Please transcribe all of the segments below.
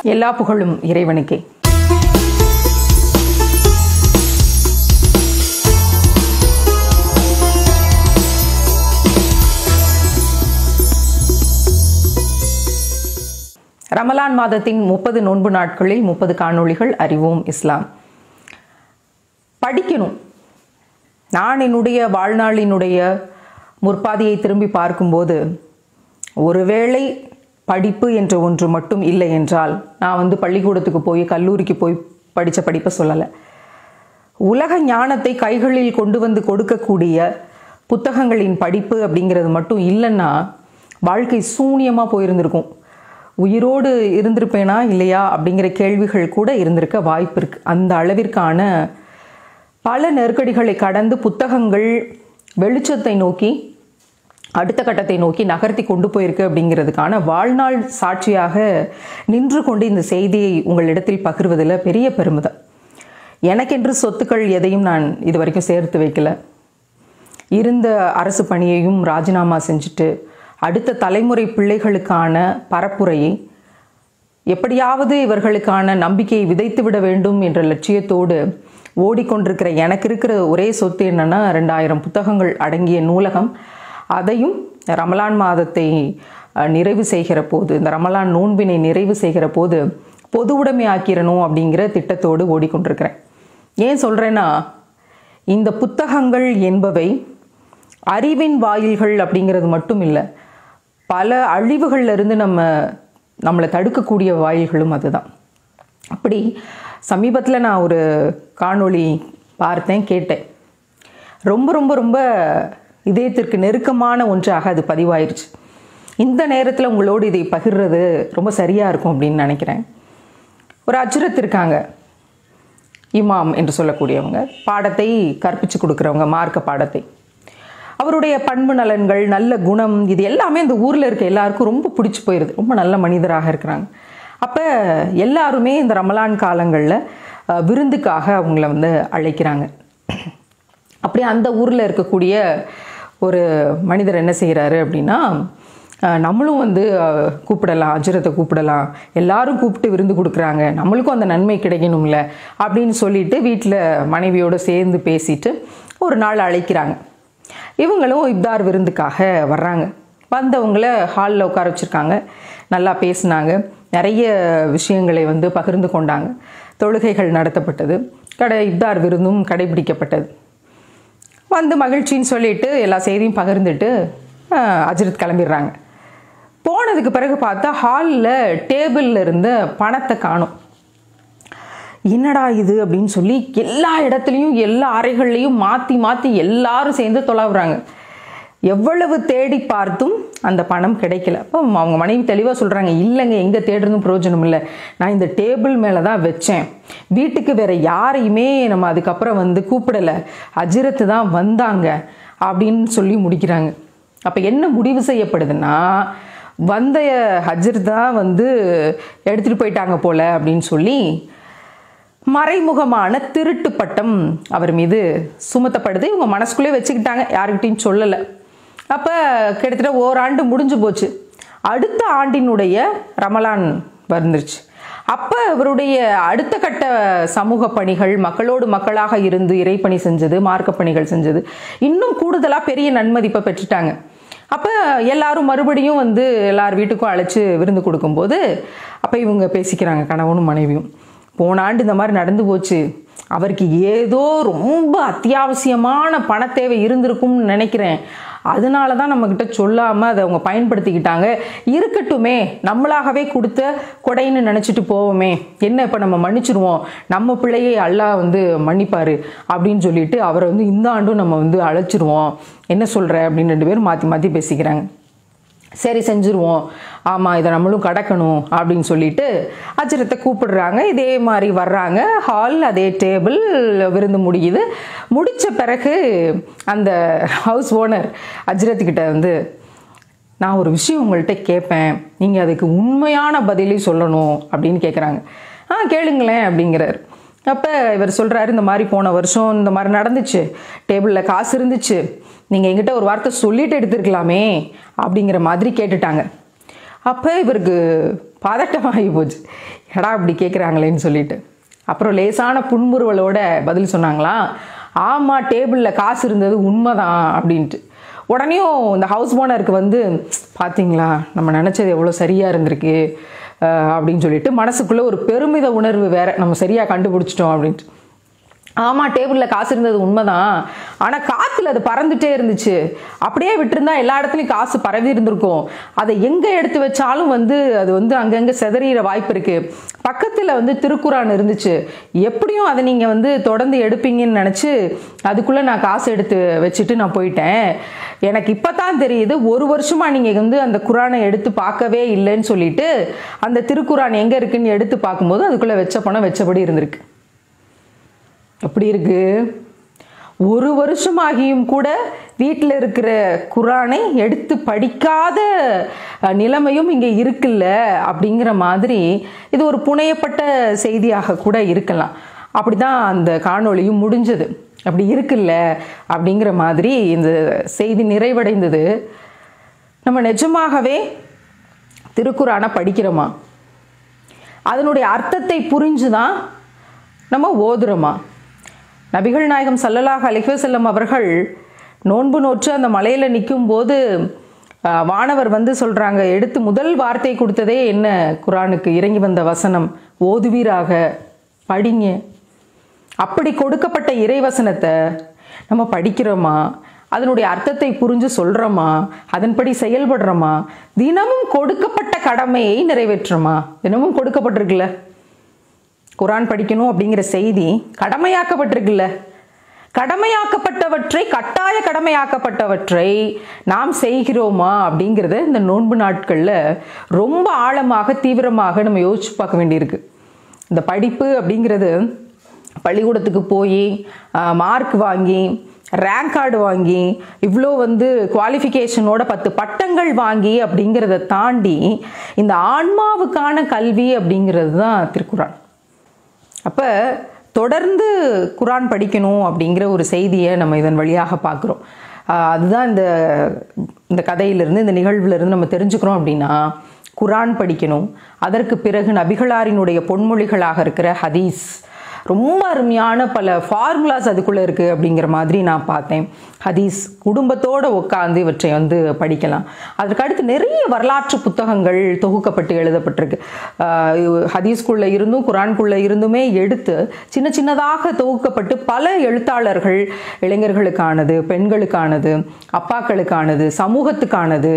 எல்லா புகழும் இறைவனுக்கே ரமலான் மாதத்தின் முப்பது நோன்பு நாட்களில் முப்பது காணொளிகள் அறிவோம் இஸ்லாம் படிக்கணும் நான் என்னுடைய வாழ்நாளினுடைய முற்பாதையை திரும்பி பார்க்கும்போது ஒருவேளை படிப்பு என்ற ஒன்று மட்டும் இல்லை என்றால் நான் வந்து பள்ளிக்கூடத்துக்கு போய் கல்லூரிக்கு போய் படித்த படிப்பை சொல்லலை உலக ஞானத்தை கைகளில் கொண்டு வந்து கொடுக்கக்கூடிய புத்தகங்களின் படிப்பு அப்படிங்கிறது மட்டும் இல்லைன்னா வாழ்க்கை சூனியமாக போயிருந்திருக்கும் உயிரோடு இருந்திருப்பேனா இல்லையா அப்படிங்கிற கேள்விகள் கூட இருந்திருக்க வாய்ப்பு இருக்கு அந்த அளவிற்கான பல நெருக்கடிகளை கடந்து புத்தகங்கள் வெளிச்சத்தை நோக்கி அடுத்த கட்டத்தை நோக்கி நகர்த்தி கொண்டு போயிருக்கு அப்படிங்கிறதுக்கான வாழ்நாள் சாட்சியாக நின்று கொண்டு இந்த செய்தியை உங்களிடத்தில் பகிர்வதில் பெரிய பெருமிதம் எனக்கென்று சொத்துக்கள் எதையும் நான் இது வரைக்கும் சேர்த்து வைக்கல இருந்த அரசு பணியையும் ராஜினாமா செஞ்சுட்டு அடுத்த தலைமுறை பிள்ளைகளுக்கான பரப்புரையை எப்படியாவது இவர்களுக்கான நம்பிக்கையை விதைத்து விட வேண்டும் என்ற லட்சியத்தோடு ஓடிக்கொண்டிருக்கிற எனக்கு இருக்கிற ஒரே சொத்து என்னன்னா ரெண்டாயிரம் புத்தகங்கள் அடங்கிய நூலகம் அதையும் ரமலான் மாதத்தை அஹ், நிறைவு செய்கிற போது இந்த ரமலான் நோன்பினை நிறைவு செய்கிற போது பொது உடைமை ஆக்கிரணும் அப்படிங்கிற திட்டத்தோடு ஓடிக்கொண்டிருக்கிறேன் ஏன் சொல்கிறேன்னா இந்த புத்தகங்கள் என்பவை அறிவின் வாயில்கள் அப்படிங்கிறது மட்டும் இல்லை பல அழிவுகள்ல இருந்து நம்ம நம்மளை தடுக்கக்கூடிய வாயில்களும் அதுதான் அப்படி சமீபத்தில் நான் ஒரு காணொளி பார்த்தேன் கேட்டேன் ரொம்ப ரொம்ப ரொம்ப இதயத்திற்கு நெருக்கமான ஒன்றாக அது பதிவாயிருச்சு இந்த நேரத்தில் உங்களோடு இதை பகிர்றது ரொம்ப சரியாக இருக்கும் அப்படின்னு நினைக்கிறேன் ஒரு அச்சுரத் இருக்காங்க இமாம் என்று சொல்லக்கூடியவங்க பாடத்தை கற்பிச்சு கொடுக்குறவங்க மார்க்க பாடத்தை அவருடைய பண்பு நலன்கள் நல்ல குணம் இது எல்லாமே இந்த ஊரில் இருக்க எல்லாருக்கும் ரொம்ப பிடிச்சி போயிடுது ரொம்ப நல்ல மனிதராக இருக்கிறாங்க அப்போ எல்லாருமே இந்த ரமலான் காலங்களில் அஹ், விருந்துக்காக அவங்கள வந்து அழைக்கிறாங்க அப்படி அந்த ஊரில் இருக்கக்கூடிய ஒரு மனிதர் என்ன செய்கிறாரு அப்படின்னா அஹ், நம்மளும் வந்து அஹ், கூப்பிடலாம் அஜரத்தை கூப்பிடலாம் எல்லாரும் கூப்பிட்டு விருந்து கொடுக்குறாங்க நம்மளுக்கும் அந்த நன்மை கிடைக்கணும்ல அப்படின்னு சொல்லிட்டு வீட்டில் மனைவியோடு சேர்ந்து பேசிட்டு ஒரு நாள் அழைக்கிறாங்க இவங்களும் இப்தார் விருந்துக்காக வர்றாங்க வந்தவங்கள ஹாலில் உட்கார வச்சுருக்காங்க நல்லா பேசினாங்க நிறைய விஷயங்களை வந்து பகிர்ந்து கொண்டாங்க தொழுகைகள் நடத்தப்பட்டது கடை இப்தார் விருந்தும் கடைபிடிக்கப்பட்டது வந்து மகிழ்ச்சின்னு சொல்லிட்டு எல்லா செய்தியும் பகிர்ந்துட்டு அஹ், அஜரத் கிளம்பிடுறாங்க போனதுக்கு பிறகு பார்த்தா ஹாலில் டேபிளில் இருந்த பணத்தை காணும் என்னடா இது அப்படின்னு சொல்லி எல்லா இடத்துலையும் எல்லா அறைகள்லையும் மாற்றி மாற்றி எல்லாரும் சேர்ந்து தொலைவுறாங்க எவ்வளவு தேடி பார்த்தும் அந்த பணம் கிடைக்கல அப்போ அவங்க மனைவி தெளிவாக சொல்கிறாங்க இல்லைங்க எங்கே தேடுறதும் பிரயோஜனம் இல்லை நான் இந்த டேபிள் மேலே தான் வச்சேன் வீட்டுக்கு வேற யாரையுமே நம்ம அதுக்கப்புறம் வந்து கூப்பிடலை அஜிரத்து தான் வந்தாங்க அப்படின்னு சொல்லி முடிக்கிறாங்க அப்போ என்ன முடிவு செய்யப்படுதுன்னா வந்த ஹஜர் தான் வந்து எடுத்துகிட்டு போயிட்டாங்க போல அப்படின்னு சொல்லி மறைமுகமான திருட்டு பட்டம் அவர் மீது சுமத்தப்படுது இவங்க மனசுக்குள்ளே வச்சுக்கிட்டாங்க யாருக்கிட்டையும் சொல்லலை அப்போ கிட்டத்தட்ட ஓராண்டு முடிஞ்சு போச்சு அடுத்த ஆண்டினுடைய ரமலான் வந்துருச்சு அப்போ இவருடைய அடுத்த கட்ட சமூக பணிகள் மக்களோடு மக்களாக இருந்து இறைப்பணி செஞ்சது மார்க்க பணிகள் செஞ்சது இன்னும் கூடுதலாக பெரிய நன்மதிப்பை பெற்றுட்டாங்க அப்போ எல்லாரும் மறுபடியும் வந்து எல்லார் வீட்டுக்கும் அழைச்சி விருந்து கொடுக்கும்போது அப்போ இவங்க பேசிக்கிறாங்க கணவனும் மனைவியும் போன ஆண்டு இந்த மாதிரி நடந்து போச்சு அவருக்கு ஏதோ ரொம்ப அத்தியாவசியமான பண தேவை இருந்திருக்கும்னு நினைக்கிறேன் அதனால தான் நம்மக்கிட்ட சொல்லாமல் அதை அவங்க பயன்படுத்திக்கிட்டாங்க இருக்கட்டுமே நம்மளாகவே கொடுத்த கொடைன்னு நினச்சிட்டு போவோமே என்ன இப்போ நம்ம மன்னிச்சிருவோம் நம்ம பிள்ளையை அல்லாஹ் வந்து மன்னிப்பார் அப்படின்னு சொல்லிட்டு அவரை வந்து இந்த ஆண்டும் நம்ம வந்து அழைச்சிருவோம் என்ன சொல்கிற அப்படின்னு ரெண்டு பேரும் மாற்றி மாற்றி பேசிக்கிறாங்க சரி செஞ்சுருவோம் ஆமாம் இதை நம்மளும் கடக்கணும் அப்படின்னு சொல்லிட்டு அஜரத்தை கூப்பிடுறாங்க இதே மாதிரி வர்றாங்க ஹால் அதே டேபிள் விருந்து முடியுது முடித்த பிறகு அந்த ஹவுஸ் ஓனர் அஜரத்துக்கிட்ட வந்து நான் ஒரு விஷயம் உங்கள்கிட்ட கேட்பேன் நீங்கள் அதுக்கு உண்மையான பதிலை சொல்லணும் அப்படின்னு கேட்குறாங்க ஆ கேளுங்களேன் அப்படிங்கிறார் அப்போ இவர் சொல்கிறாரு இந்த மாதிரி போன வருஷம் இந்த மாதிரி நடந்துச்சு டேபிளில் காசு இருந்துச்சு நீங்கள் எங்கிட்ட ஒரு வார்த்தை சொல்லிட்டு எடுத்துருக்கலாமே அப்படிங்கிற மாதிரி கேட்டுட்டாங்க அப்போ இவருக்கு பதட்டமாகி போச்சு எடா இப்படி கேட்குறாங்களேன்னு சொல்லிட்டு அப்புறம் லேசான புன்முறுவலோட பதில் சொன்னாங்களாம் ஆமாம் டேபிளில் காசு இருந்தது உண்மைதான் அப்படின்ட்டு உடனேயும் இந்த ஹவுஸ் ஓனருக்கு வந்து பார்த்தீங்களா நம்ம நினச்சது எவ்வளோ சரியாக இருந்திருக்கு அஹ் அப்படின்னு சொல்லிட்டு மனசுக்குள்ளே ஒரு பெருமித உணர்வு வேற நம்ம சரியாக கண்டுபிடிச்சிட்டோம் அப்படின்ட்டு ஆமாம் டேபிளில் காசு இருந்தது உண்மைதான் ஆனால் காற்றுல அது பறந்துட்டே இருந்துச்சு அப்படியே விட்டுருந்தா எல்லா இடத்துலையும் காசு பரவி இருந்திருக்கும் அதை எங்கே எடுத்து வச்சாலும் வந்து அது வந்து அங்கங்கே செதறிற வாய்ப்பு இருக்குது பக்கத்தில் வந்து திருக்குறான் இருந்துச்சு எப்படியும் அதை நீங்கள் வந்து தொடர்ந்து எடுப்பீங்கன்னு நினச்சி அதுக்குள்ளே நான் காசு எடுத்து வச்சுட்டு நான் போயிட்டேன் எனக்கு இப்போ தான் தெரியுது ஒரு வருஷமாக நீங்கள் வந்து அந்த குரானை எடுத்து பார்க்கவே இல்லைன்னு சொல்லிட்டு அந்த திருக்குறான் எங்கே இருக்குன்னு எடுத்து பார்க்கும்போது அதுக்குள்ளே வச்ச பணம் வச்சபடி இருந்திருக்கு எப்படி இருக்கு ஒரு வருஷமாகியும் கூட வீட்டில் இருக்கிற குரானை எடுத்து படிக்காத அஹ், நிலைமையும் இங்கே இருக்குல்ல அப்படிங்கிற மாதிரி இது ஒரு புனையப்பட்ட செய்தியாக கூட இருக்கலாம் அப்படி தான் அந்த காணொளியும் முடிஞ்சது அப்படி இருக்குல்ல அப்படிங்கிற மாதிரி இந்த செய்தி நிறைவடைந்தது நம்ம நிஜமாகவே திருக்குறானை படிக்கிறோமா அதனுடைய அர்த்தத்தை புரிஞ்சு தான் நம்ம ஓதுறோமா நபிகள் நாயகம் சல்லல்லாஹ் அலைஹி வஸல்லம் அவர்கள் நோன்பு நோற்று அந்த மலையில் நிற்கும் போது ஆஹ், வானவர் வந்து சொல்கிறாங்க எடுத்து முதல் வார்த்தை கொடுத்ததே என்ன குரானுக்கு இறங்கி வந்த வசனம் ஓதுவீராக படிங்க அப்படி கொடுக்கப்பட்ட இறைவசனத்தை நம்ம படிக்கிறோமா அதனுடைய அர்த்தத்தை புரிஞ்சு சொல்கிறோமா அதன்படி செயல்படுறோமா தினமும் கொடுக்கப்பட்ட கடமையை நிறைவேற்றுறோமா தினமும் கொடுக்கப்பட்டிருக்குல்ல குரான் படிக்கணும் அப்படிங்கிற செய்தி கடமையாக்கப்பட்டிருக்குல்ல கடமையாக்கப்பட்டவற்றை கட்டாய கடமையாக்கப்பட்டவற்றை நாம் செய்கிறோமா அப்படிங்கிறத இந்த நோன்பு நாட்களில் ரொம்ப ஆழமாக தீவிரமாக நம்ம யோசிச்சு பார்க்க வேண்டியிருக்கு இந்த படிப்பு அப்படிங்கிறது பள்ளிக்கூடத்துக்கு போய் மார்க் வாங்கி ரேங்க் கார்டு வாங்கி இவ்வளோ வந்து குவாலிஃபிகேஷனோட பத்து பட்டங்கள் வாங்கி அப்படிங்கிறத தாண்டி இந்த ஆன்மாவுக்கான கல்வி அப்படிங்கிறது தான் திருக்குறான் அப்போ தொடர்ந்து குரான் படிக்கணும் அப்படிங்கிற ஒரு செய்தியை நம்ம இதன் வழியாக பார்க்குறோம் ஆஹ் அதுதான் இந்த இந்த கதையிலிருந்து இந்த நிகழ்விலிருந்து நம்ம தெரிஞ்சுக்கிறோம் அப்படின்னா குரான் படிக்கணும் அதற்கு பிறகு நபிகளாரினுடைய பொன்மொழிகளாக இருக்கிற ஹதீஸ் ரொம்ப அருமையான பல ஃபார்முலாஸ் அதுக்குள்ளே இருக்குது அப்படிங்கிற மாதிரி நான் பார்த்தேன் ஹதீஸ் குடும்பத்தோடு உட்காந்து இவற்றை வந்து படிக்கலாம் அதற்கு அடுத்து நிறைய வரலாற்று புத்தகங்கள் தொகுக்கப்பட்டு எழுதப்பட்டிருக்கு ஆஹ் ஹதீஸ்குள்ளே இருந்தும் குரான்குள்ளே இருந்துமே எடுத்து சின்ன சின்னதாக தொகுக்கப்பட்டு பல எழுத்தாளர்கள் இளைஞர்களுக்கானது பெண்களுக்கானது அப்பாக்களுக்கானது சமூகத்துக்கானது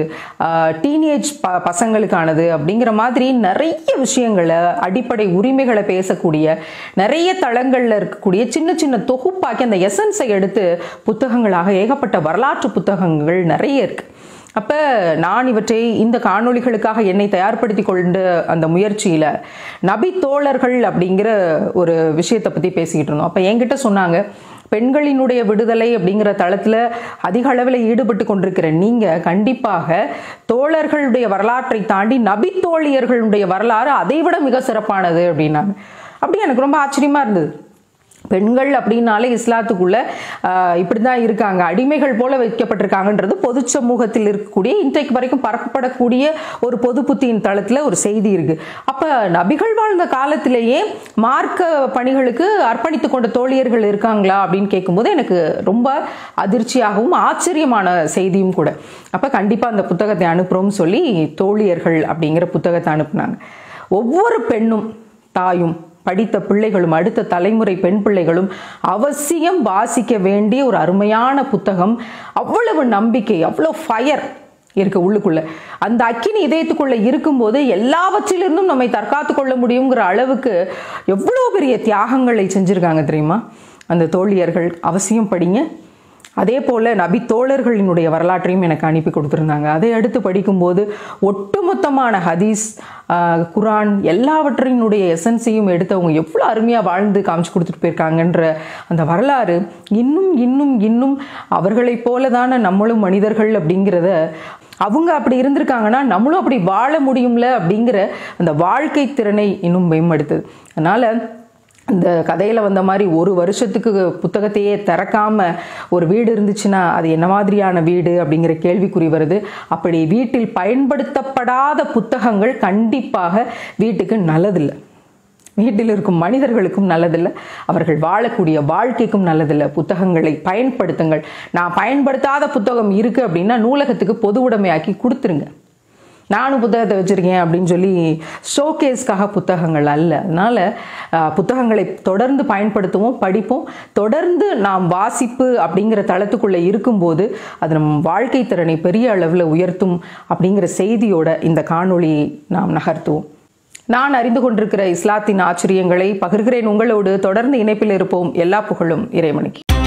டீனேஜ் ப பசங்களுக்கானது அப்படிங்கிற மாதிரி நிறைய விஷயங்களை அடிப்படை உரிமைகளை பேசக்கூடிய நிறைய தளங்களில் இருக்கக்கூடிய சின்ன சின்ன தொகுப்பாக்கி அந்த எசன்ஸை எடுத்து புத்தகங்களாக ஏகப்பட்ட வரலாற்று புத்தகங்கள் நிறைய இருக்கு அப்போ நான் இவற்றை இந்த காணொளிகளுக்காக என்னை தயார்படுத்தி கொண்ட அந்த முயற்சியில் நபி தோழர்கள் அப்படிங்கிற ஒரு விஷயத்தை பற்றி பேசிக்கிட்டு இருந்தோம் அப்போ என்கிட்ட சொன்னாங்க பெண்களினுடைய விடுதலை அப்படிங்கிற தளத்தில் அதிக அளவில் ஈடுபட்டு கொண்டிருக்கிற நீங்கள் கண்டிப்பாக தோழர்களுடைய வரலாற்றை தாண்டி நபி தோழியர்களுடைய வரலாறு அதைவிட மிக சிறப்பானது அப்படின்னாங்க அப்படி எனக்கு ரொம்ப ஆச்சரியமாக இருந்தது பெண்கள் அப்படின்னாலே இஸ்லாத்துக்குள்ள ஆஹ், இப்படிதான் இருக்காங்க அடிமைகள் போல வைக்கப்பட்டிருக்காங்கன்றது பொது சமூகத்தில் இருக்கக்கூடிய இன்றைக்கு வரைக்கும் பரப்பப்படக்கூடிய ஒரு பொது புத்தியின் தளத்தில் ஒரு செய்தி இருக்கு அப்ப நபிகள் வாழ்ந்த காலத்திலேயே மார்க்க பணிகளுக்கு அர்ப்பணித்து கொண்ட தோழியர்கள் இருக்காங்களா அப்படின்னு கேட்கும்போது எனக்கு ரொம்ப அதிர்ச்சியாகவும் ஆச்சரியமான செய்தியும் கூட அப்ப கண்டிப்பா அந்த புத்தகத்தை அனுப்புறோம்னு சொல்லி தோழியர்கள் அப்படிங்கிற புத்தகத்தை அனுப்புனாங்க ஒவ்வொரு பெண்ணும் தாயும் படித்த பிள்ளைகளும் அடுத்த தலைமுறை பெண் பிள்ளைகளும் அவசியம் வாசிக்க வேண்டிய ஒரு அருமையான புத்தகம் அவ்வளவு நம்பிக்கை அவ்வளோ ஃபயர் இருக்கு உள்ளுக்குள்ள அந்த அக்கினி இதயத்துக்குள்ள இருக்கும்போது எல்லாவற்றிலிருந்தும் நம்மை தற்காத்து கொள்ள முடியுங்கிற அளவுக்கு எவ்வளோ பெரிய தியாகங்களை செஞ்சிருக்காங்க தெரியுமா அந்த தோழியர்கள் அவசியம் படிங்க அதே போல் நபி தோழர்களினுடைய வரலாற்றையும் எனக்கு அனுப்பி கொடுத்துருந்தாங்க அதை அடுத்து படிக்கும்போது ஒட்டுமொத்தமான ஹதீஸ் ஆஹ், குரான் எல்லாவற்றினுடைய எசன்ஸையும் எடுத்தவங்க எவ்வளோ அருமையாக வாழ்ந்து காமிச்சு கொடுத்துட்டு போயிருக்காங்கன்ற அந்த வரலாறு இன்னும் இன்னும் இன்னும் அவர்களைப் போல தானே நம்மளும் மனிதர்கள் அப்படிங்கிறத அவங்க அப்படி இருந்திருக்காங்கன்னா நம்மளும் அப்படி வாழ முடியும்ல அப்படிங்கிற அந்த வாழ்க்கை திறனை இன்னும் மேம்படுத்துது அதனால் இந்த கதையில் வந்த மாதிரி ஒரு வருஷத்துக்கு புத்தகத்தையே திறக்காம ஒரு வீடு இருந்துச்சுன்னா அது என்ன மாதிரியான வீடு அப்படிங்கிற கேள்விக்குறி வருது அப்படி வீட்டில் பயன்படுத்தப்படாத புத்தகங்கள் கண்டிப்பாக வீட்டுக்கு நல்லதில்லை வீட்டில் இருக்கும் மனிதர்களுக்கும் நல்லதில்லை அவர்கள் வாழக்கூடிய வாழ்க்கைக்கும் நல்லதில்லை புத்தகங்களை பயன்படுத்துங்கள் நான் பயன்படுத்தாத புத்தகம் இருக்குது அப்படின்னா நூலகத்துக்கு பொது உடைமையாக்கி கொடுத்துருங்க நானும் புத்தகத்தை வச்சுருக்கேன் அப்படின்னு சொல்லி ஷோகேஸ்க்காக புத்தகங்கள் அல்ல அதனால் அஹ், புத்தகங்களை தொடர்ந்து பயன்படுத்துவோம் படிப்போம் தொடர்ந்து நாம் வாசிப்பு அப்படிங்கிற தளத்துக்குள்ளே இருக்கும்போது அது நம் வாழ்க்கை திறனை பெரிய அளவில் உயர்த்தும் அப்படிங்கிற செய்தியோட இந்த காணொளியை நாம் நகர்த்துவோம் நான் அறிந்து கொண்டிருக்கிற இஸ்லாத்தின் ஆச்சரியங்களை பகிர்கிறேன் உங்களோடு தொடர்ந்து இணைப்பில் இருப்போம் எல்லா புகழும் இறைவனுக்கு